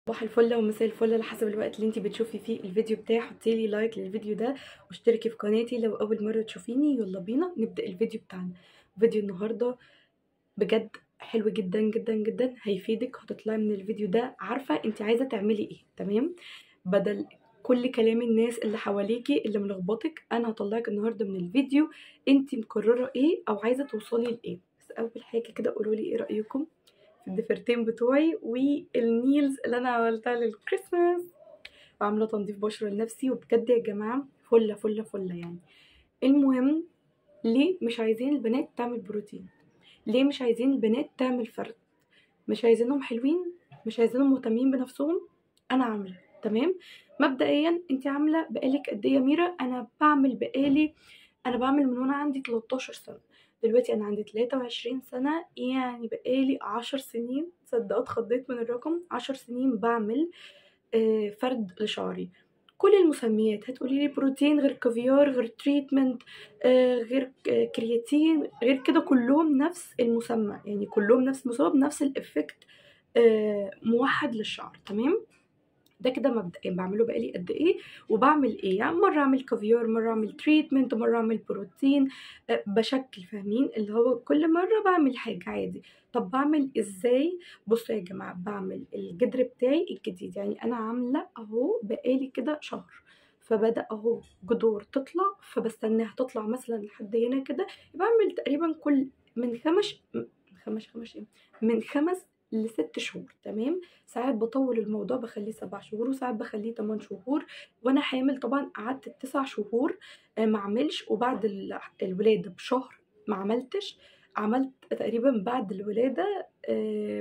صباح الفل ومساء الفل على حسب الوقت اللي انت بتشوفي فيه الفيديو بتاعي حطي لي لايك للفيديو ده واشتركي في قناتي لو اول مره تشوفيني يلا بينا نبدا الفيديو بتاعنا فيديو النهارده بجد حلو جدا جدا جدا هيفيدك هتطلعي من الفيديو ده عارفه انت عايزه تعملي ايه تمام بدل كل كلام الناس اللي حواليكي اللي ملخبطك انا هطلعك النهارده من الفيديو انت مقرره ايه او عايزه توصلي لايه بس اول حاجه كده قولوا لي ايه رايكم في الضفيرتين بتوعي والنيلز اللي انا عملتها للكريسماس وعامله تنظيف بشره لنفسي وبجد يا جماعه فله فله فله يعني المهم ليه مش عايزين البنات تعمل بروتين ليه مش عايزين البنات تعمل فرد مش عايزينهم حلوين مش عايزينهم مهتمين بنفسهم انا عامله تمام مبدئيا انت عامله بقالك قد ايه يا ميرا انا بعمل بقالي انا بعمل من وانا عندي 13 سنه دلوقتي انا عندي 23 سنه يعني بقالي 10 سنين صدقت اتخضيت من الرقم 10 سنين بعمل آه، فرد لشعري كل المسميات هتقولي لي بروتين غير كافيار غير تريتمنت آه، غير ك- كرياتين غير كده كلهم نفس المسمى يعني كلهم نفس المسمى بنفس الافكت آه، موحد للشعر تمام ده كده مبدئيا بعمله بقالي قد ايه وبعمل ايه يعني مره اعمل كافيار مره اعمل تريتمنت مره اعمل بروتين أه بشكل فاهمين اللي هو كل مره بعمل حاجه عادي طب بعمل ازاي بصوا يا جماعه بعمل الجدر بتاعي الجديد يعني انا عامله اهو بقالي كده شهر فبدا اهو جذور تطلع فبستناها تطلع مثلا لحد هنا كده بعمل تقريبا كل من خمس من خمس خمس ايه من خمس لست شهور تمام ساعات بطول الموضوع بخليه سبع شهور وساعات بخليه تمن شهور وانا حامل طبعا قعدت تسع شهور آه، ما اعملش وبعد ال- الولاده بشهر ما عملتش عملت تقريبا بعد الولاده آه،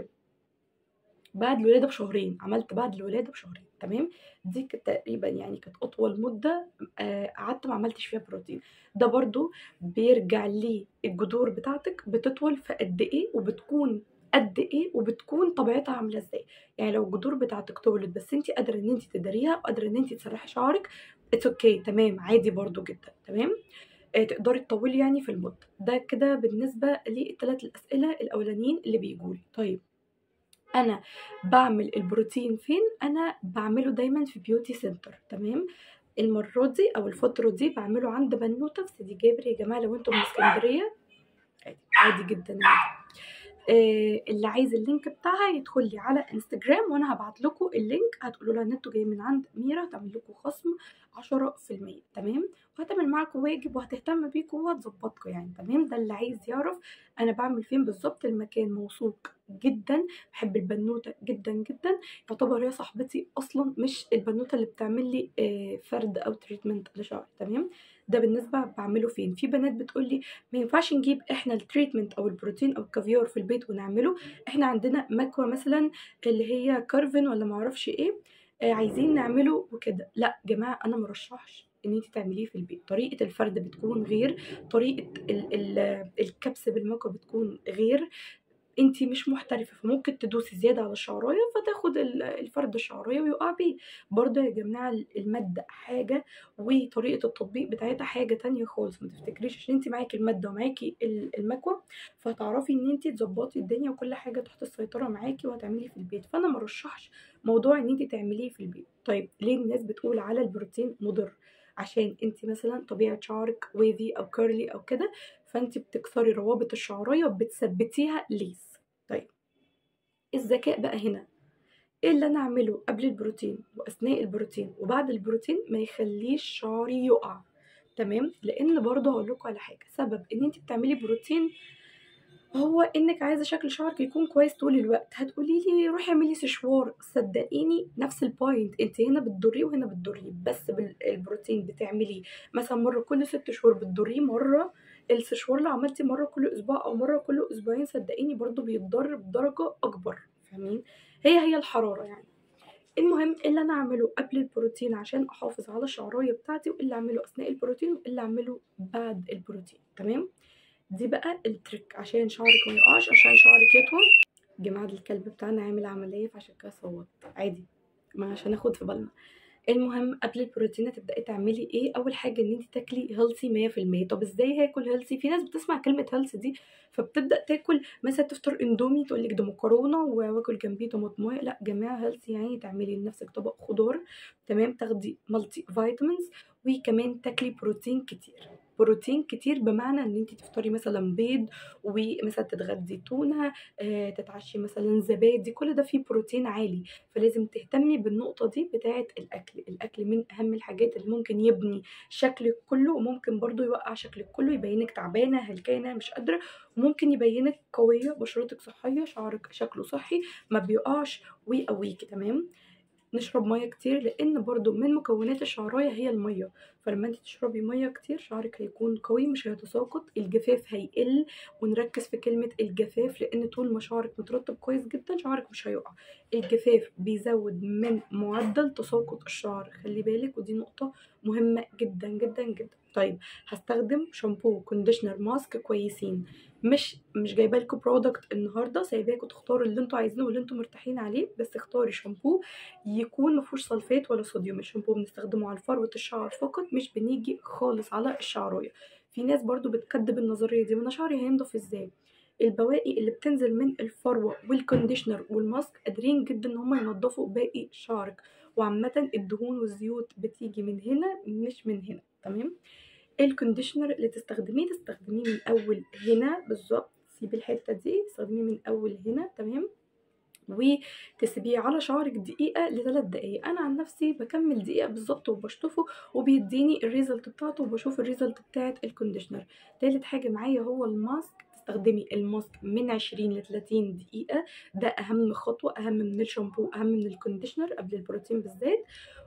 بعد الولاده بشهرين عملت بعد الولاده بشهرين تمام دي كانت تقريبا يعني كانت اطول مده آه، قعدت ما عملتش فيها بروتين ده برضو بيرجع لي الجذور بتاعتك بتطول في قد ايه وبتكون قد ايه وبتكون طبيعتها عامله ازاي يعني لو الجذور بتاعتك طولت بس انت قادره ان انت تداريها وقادره ان انت تسرحي شعرك اتس اوكي okay. تمام عادي برضو جدا تمام آه، تقدري تطولي يعني في المده ده كده بالنسبه للثلاث الاسئله الاولانيين اللي بيجولي طيب انا بعمل البروتين فين انا بعمله دايما في بيوتي سنتر تمام المره دي او الفتره دي بعمله عند بنوته في سيدي جابر يا جماعه لو انتم من اسكندريه عادي عادي جدا عادي آه اللي عايز اللينك بتاعها يدخل لي على انستجرام وانا هبعت لكم اللينك هتقولوا لها ان انتوا جايين من عند ميرا هتعمل لكم خصم 10% تمام وهتعمل معاكم واجب وهتهتم بيكم وهتظبطكم يعني تمام ده اللي عايز يعرف انا بعمل فين بالظبط المكان موثوق جدا بحب البنوته جدا جدا يعتبر هي صاحبتي اصلا مش البنوته اللي بتعمل لي آه، فرد او تريتمنت لشعري تمام ده بالنسبه بعمله فين في بنات بتقول لي ما ينفعش نجيب احنا التريتمنت او البروتين او الكافيار في البيت ونعمله احنا عندنا مكوى مثلا اللي هي كارفن ولا معرفش ايه آه، عايزين نعمله وكده لا جماعه انا مرشحش ان انت تعمليه في البيت طريقه الفرد بتكون غير طريقه ال ال الكبس بالمكوى بتكون غير انت مش محترفه فممكن تدوسي زياده على الشعرايه فتاخد ال- الفرد الشعرايه ويقع بيه برضه يا جماعه الماده حاجه وطريقه التطبيق بتاعتها حاجه تانية خالص ما تفتكريش عشان انت معاكي الماده ومعاكي ال- المكوى فهتعرفي ان انت تظبطي الدنيا وكل حاجه تحت السيطره معاكي وهتعملي في البيت فانا مرشحش موضوع ان انت تعمليه في البيت طيب ليه الناس بتقول على البروتين مضر عشان انت مثلا طبيعه شعرك ويفي او كيرلي او كده فانت بتكسري روابط الشعريه وبتثبتيها ليس طيب الذكاء بقى هنا ايه اللي انا اعمله قبل البروتين واثناء البروتين وبعد البروتين ما يخليش شعري يقع تمام لان برضه هقول لكم على حاجه سبب ان انت بتعملي بروتين هو انك عايزه شكل شعرك يكون كويس طول الوقت هتقولي لي روحي اعملي سشوار صدقيني نفس البوينت انت هنا بتضريه وهنا بتضريه بس بالبروتين بتعمليه مثلا مره كل ست شهور بتضريه مره السشوار لو عملتي مره كل اسبوع او مره كل اسبوعين صدقيني برضو بيتضر بدرجه اكبر فاهمين هي هي الحراره يعني المهم إيه اللي انا اعمله قبل البروتين عشان احافظ على الشعرايه بتاعتي وايه اللي اعمله اثناء البروتين وايه اللي اعمله بعد البروتين تمام دي بقى التريك عشان شعرك ما يقعش عشان شعرك يطول جماعة الكلب بتاعنا عامل عملية فعشان كده صوت عادي ما عشان ناخد في بالنا المهم قبل البروتين هتبدأي تعملي إيه، أول حاجة إن أنتِ تاكلي healthy 100% طب إزاي هاكل healthy؟ في ناس بتسمع كلمة healthy دي فبتبدأ تاكل مثلًا تفطر إندومي تقول لِك ده مكرونة و وآكل جنبيه طماطماية، لأ جماعة healthy يعني تعملي لنفسِك طبق خضار تمام، تاخدي multi vitamins وكمان تاكلي بروتين كتير، بروتين كتير بمعنى إن أنتِ تفطري مثلًا بيض ومثلًا تتغدي تونة آآ، تتعشي مثلًا زبادي، كل ده فيه بروتين عالي، فلازم تهتمي بالنقطة دي بتاعة الأكل، الأكل من أهم الحاجات اللي ممكن يبني شكلِك كله وممكن برضه يوقّع شكلِك كله، يبينِك تعبانة، هلكانة، مش قادرة، وممكن يبينِك قوية، بشرتِك صحية، شعرِك شكله صحي، ما بيقعش ويقويكِ تمام، نشرب مَيّة كتير لإن برضه من مكونات الشعراية هي المَيّة، فلما أنتِ تشربي مَيّة كتير شعرِك هيكون قوي مش هيتساقط، الجفاف هيقل، ونركّز في كلمة الجفاف لإن طول ما شعرِك مترطب كويس جدًا شعرِك مش هيقع، الجفاف بيزوّد من معدل تساقط الشعر، خلّي بالِك ودي نقطة مهمة جدًا، جدًا، جدًا. طيب هاستخدم شامبو وconditioner ماسك كويسين، مش مش جايبة لكم product النهارده سايباكم تختاروا اللي أنتم عايزينه واللي أنتم مرتاحين عليه، بس اختاري شامبو يكون ما فيهوش سلفات ولا صوديوم، الشامبو بنستخدمه على لفروة الشعر فقط مش بنيجي خالص على الشعراية، في ناس برضه بتكدب النظرية دي، ما أنا شعري هينضف إزاي؟ البواقي اللي بتنزل من الفروة والconditioner والماسك قادرين جدًا إن هُم ينضفوا باقي شعرِك، وعامةً الدهون والزيوت بتيجي من هنا مش من هنا تمام، الconditioner اللي تستخدميه تستخدميه من أول هنا بالضبط، سيبي الحتة دي تستخدميه من أول هنا تمام، وتسيبيه على شعرِك دقيقة ل3 دقايق، أنا عن نفسي باكمّل دقيقة بالضبط وباشطفه وبيدّيني الresult بتاعته وباشوف الresult بتاعة الconditioner. تالت حاجة معايا هو الماسك، تستخدمي الماسك من 20 ل30 دقيقة، ده أهم خطوة، أهم من الشامبو، أهم من الconditioner قبل البروتين بالذات،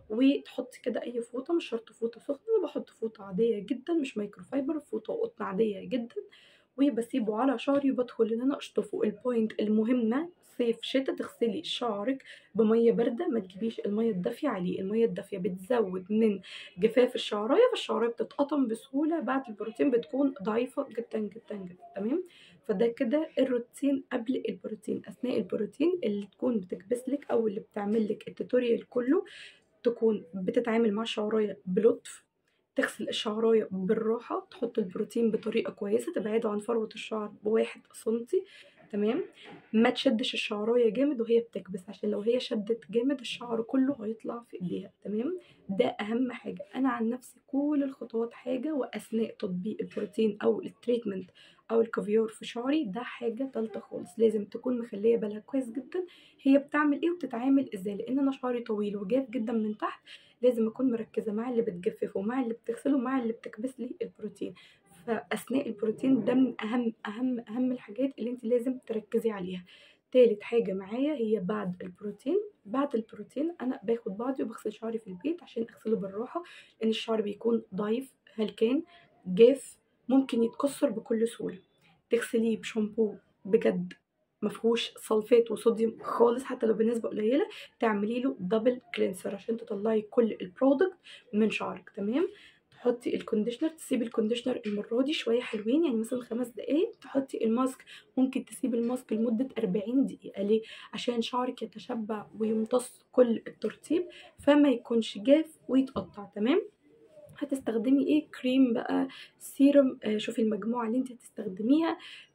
وتحطي كده أي فوطة مش شرط فوطة سخنة، أنا باحط فوطة عادية جدًا مش microfiber فوطة قطن عادية جدًا، وباسيبه على شعري وبادخل إن أنا أشطفه. الpoint المهمة صيف، شتا تغسلي شعرِك بمَيّة باردة، ما تجيبيش المَيّة الدافية عليه، المَيّة الدافية بتزوّد من جفاف الشعراية، فالشعراية بتتقطم بسهولة بعد البروتين بتكون ضعيفة جدًا، جدًا، جدًا تمام، فده كده الروتين قبل البروتين، أثناء البروتين اللي تكون بتكبس لِك أو اللي بتعمل لِك الtutorial كله تكون بتتعامل مع الشعراية بلطف، تغسل الشعراية بالراحة، تحط البروتين بطريقة كويسة، تبعده عن فروة الشعر ب1 سنتي تمام، ما تشدّش الشعراية جامد وهي بتكبس، عشان لو هي شدِّت جامد الشعر كله هيطلع في إيديها تمام، ده أهم حاجة. أنا عن نفسي كل الخطوات حاجة، وأثناء تطبيق البروتين أو الtreatment أو الكافيار في شعري ده حاجة تالتة خالص، لازم تكون مخلية بالها كويس جدًا هي بتعمل إيه وبتتعامل إزاي، لإن أنا شعري طويل وجاف جدًا من تحت، لازم أكون مركّزة مع اللي بتجففه ومع اللي بتغسله ومع اللي بتكبس لي البروتين، فأثناء البروتين ده من أهم، أهم، أهم الحاجات اللي أنتِ لازم تركّزي عليها. تالت حاجة معايا هي بعد البروتين، بعد البروتين أنا باخد بعضي وباغسل شعري في البيت عشان أغسله بالراحة، لإن الشعر بيكون ضعيف، هلكان، جاف، ممكن يتكسر بكل سهولة، تغسليه بشامبو بجد ما فيهوش سلفات وصوديوم خالص حتى لو بنسبة قليلة، تعملي له double cleanser عشان تطلّعي كل الproduct من شعرِك تمام، تحطي الconditioner تسيبي الconditioner المرة دي شوية حلوين يعني مثلًا 5 دقايق، تحطي الماسك ممكن تسيبي الماسك لمدة 40 دقيقة، ليه؟ عشان شعرِك يتشبع ويمتص كل الترطيب، فما يكونش جاف ويتقطّع تمام، هتستخدمي إيه كريم بقى، سيرم آآ، شوفي المجموعة اللي أنتِ هتستخدميها،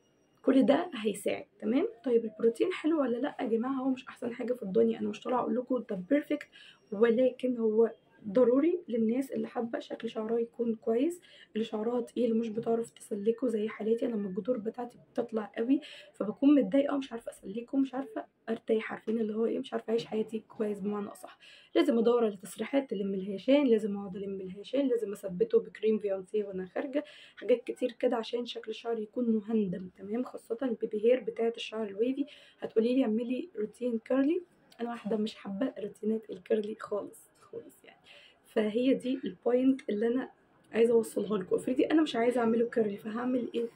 كل ده هيساعد تمام، طيب البروتين حلو والّا لأ يا جماعة؟ هو مش أحسن حاجة في الدنيا، أنا مش طالعة أقول لكم ده perfect ولكن هو ضروري للناس اللي حابة شكل شعرها يكون كويس، اللي شعرها تقيل ومش بتعرف تسلّكه زي حالاتي، أنا لمّا الجذور بتاعتي بتطلع أوي، فباكون متضايقة ومش عارفة أسلّكه، مش عارفة أرتاح، عارفين اللي هو إيه، مش عارفة أعيش حياتي كويس بمعنى أصح، لازم أدوّر على تسريحات تلِم الهيشان، لازم أقعد ألِم الهيشان، لازم أثبّته بكريم فيانسيه وأنا خارجة، حاجات كتير كده عشان شكل الشعر يكون مهندم تمام، خاصةً الbaby hair بتاعة الشعر الwavy هتقولي لي اعملي روتين curly أنا واحدة مش حابة روتينات الcurly خالص، خالص يعني، فهي دي الpoint اللي أنا عايزة أوصّلها لكم، افرضي أنا مش عايزة أعمله curly فهاعمل إيه؟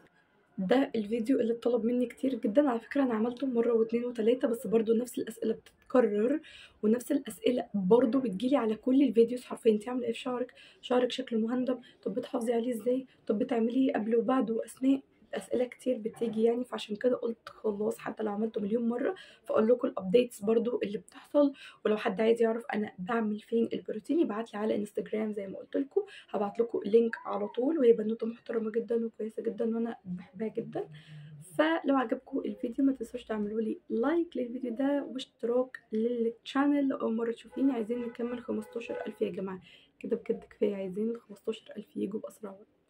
ده الفيديو اللي اتطلب مني كتير جدًا، على فكرة أنا عملته مرة و2 و3 بس برضه نفس الأسئلة بتتكرر، ونفس الأسئلة برضه بتيجي لي على كل الفيديوز حرفيًا، أنتِ عاملة إيه في شعرِك؟ شعرِك شكله مهندم، طب بتحافظي عليه إزاي؟ طب بتعملي إيه قبل وبعد وأثناء؟ اسئله كتير بتيجي يعني فعشان كده قلت خلاص حتى لو عملته مليون مره فاقول لكم الابديتس برضو اللي بتحصل ولو حد عايز يعرف انا بعمل فين البروتين يبعت لي على انستجرام زي ما قلت لكم هبعت لكم لينك على طول وهي بنوته محترمه جدا وكويسه جدا وانا بحبها جدا فلو عجبكم الفيديو ما تنسوش تعملوا لي لايك للفيديو ده واشتراك للشانل لو اول مره تشوفيني عايزين نكمل 15000 يا جماعه كده بجد كفايه عايزين 15000 يجوا باسرع وقت